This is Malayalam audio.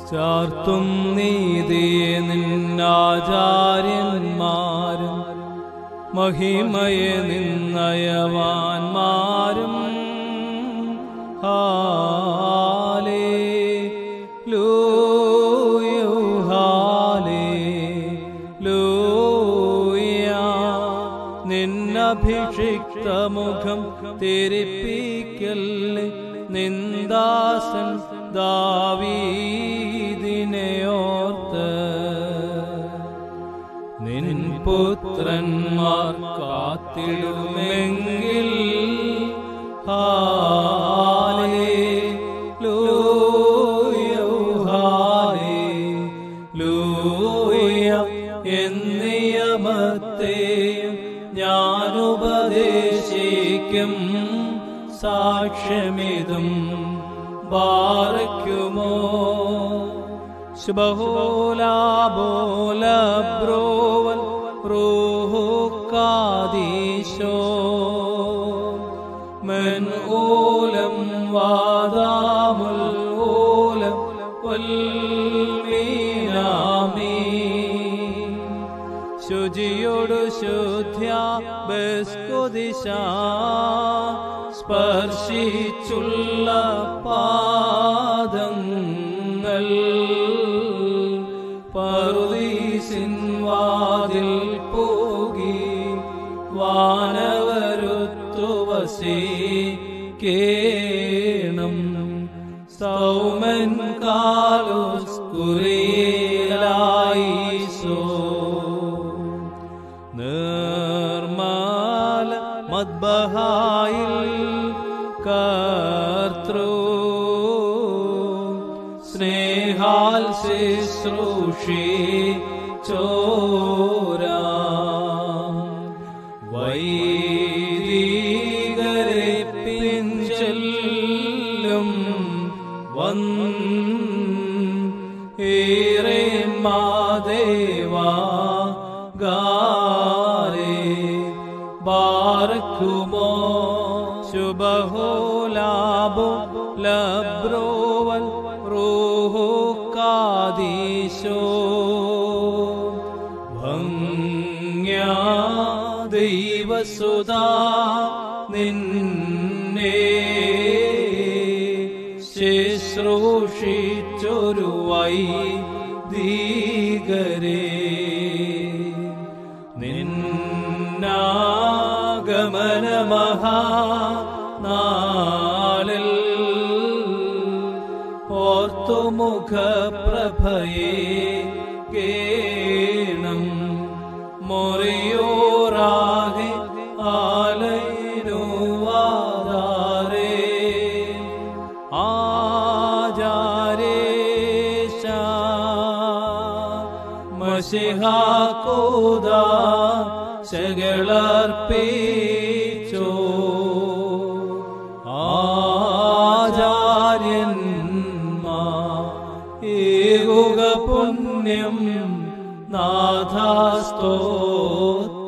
ചാർത്തും നീതിയെ നിന്നാചാര്യന്മാരും മഹിമയെ നിന്നയവാന്മാരും ഹാലേ ലൂയോ ഹാലേ ലൂയ നിന്നഭിഷിക്ത മുഖം തിരിപ്പിക്കല്ലേ നിന്ദാസൻ ദാവീദിനെയോർത്ത് നിൻ പുത്രന്മാർ കാത്തിടുമെങ്കിൽ ഹാലേ ലൂയ ഹാലേ ലൂയ എന്നിയമത്തെയും ഞാൻ ഉപദേശിക്കും സാക്ഷ്യമിതും ബാറയ്ക്കുമോ ശുഭഹോലാബോല ബ്രോവൽ റൂഹു കാദീശോ من أولم وادام الأولم والمينامين ശുചിയോടു ശുദ്ധ്യ ബസ്കുദിശ സ്പർശിച്ചുള്ള പാദങ്ങൾ പറുദീസിൻ വാതിൽ പോകി വാനവരുത്തുവസീകേണം സൗമൻ കാലുസ്കുരേലായിസോ നിർമ്മല മദ്ബഹായിൽ കർത്തൃ സ്നേഹാൽ ശുശ്രൂഷി ചോര വൈദികരെ പിഞ്ചെല്ലും വൻ ഏറെ മാദേവാ ഗാരേ ബാർക്കുമോ ശുഭഹോലാബോ ലബ്രോവൽ റൂഹോ കാദീശോ ഭംഗ്യാ ദൈവസുതാ നിന്നെ ശുശ്രൂഷിച്ചൊരു വൈദികരെ നിന്നാഗമനമഹാ നാളിൽ ഓർത്തുമുഖപ്രഭയെ കേണം മൊറിയോറാകെ ആലയിനുവാദാരേ ആചാരേശ മഷിഹാക്കോദ ശകളർപ്പിച്ചോ ആചാര്യന്മാ ഏകുക പുണ്യം നാഥാസ്തോത്രം